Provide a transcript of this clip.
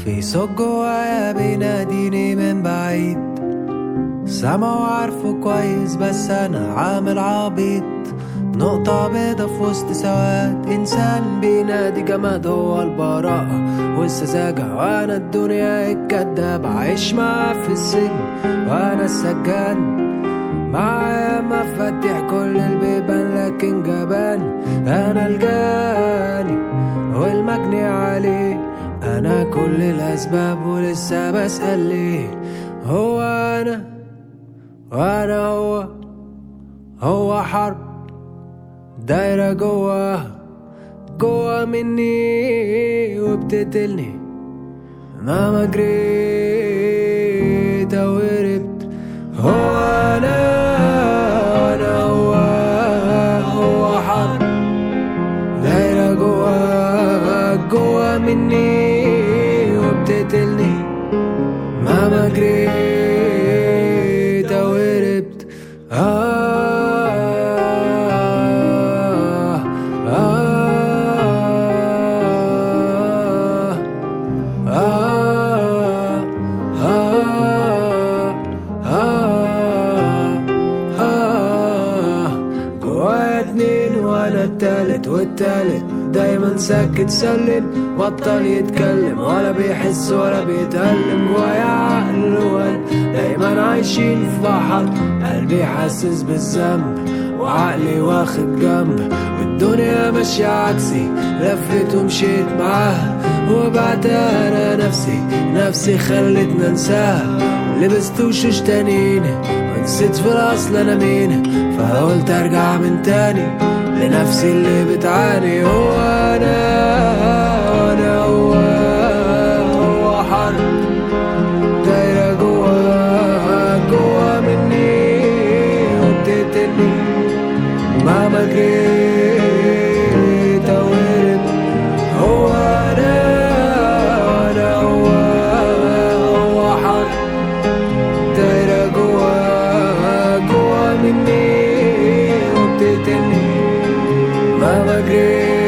في صوت جوايا بيناديني من بعيد سامعه عارفه كويس بس انا عامل عبيط نقطة بيضة في وسط سواد إنسان بينادي جماد هو البراءة والسذاجة وأنا الدنيا الكداب عايش معاه في السجن وأنا السجان معايا مفاتيح كل البيبان لكن جبان أنا الجاني والمجني عليه أنا كل الأسباب ولسه بسأل ليه هو أنا وأنا هو هو حرب دايرة جوا جوا مني وبتقتلني مهما جريت أو هربت هو أنا أنا هو هو حرب دايرة جوا جوا مني وبتقتلني مهما جريت أو هربت آه آه آه آه آه آه جوايا اتنين وانا التالت والتالت دايما ساكت سلم بطل يتكلم ولا بيحس ولا بيتألم جوايا عقل وقلب دايما عايشين في بحر قلبي حاسس بالذنب وعقلي واخد جنب والدنيا ماشية عكسي لفت ومشيت معاها وبعد انا نفسي نفسي خلتنا انساها لبست وشوش تانيين ونسيت في الاصل انا مين فقلت ارجع من تاني لنفسي اللي بتعاني هو انا انا هو هو حرب دايرة جوا جوا مني وبتقتلني مهما جريت أو هربت هو أنا أنا هو هو حرب دايرة جوا جوا مني وبتقتلني مهما جريت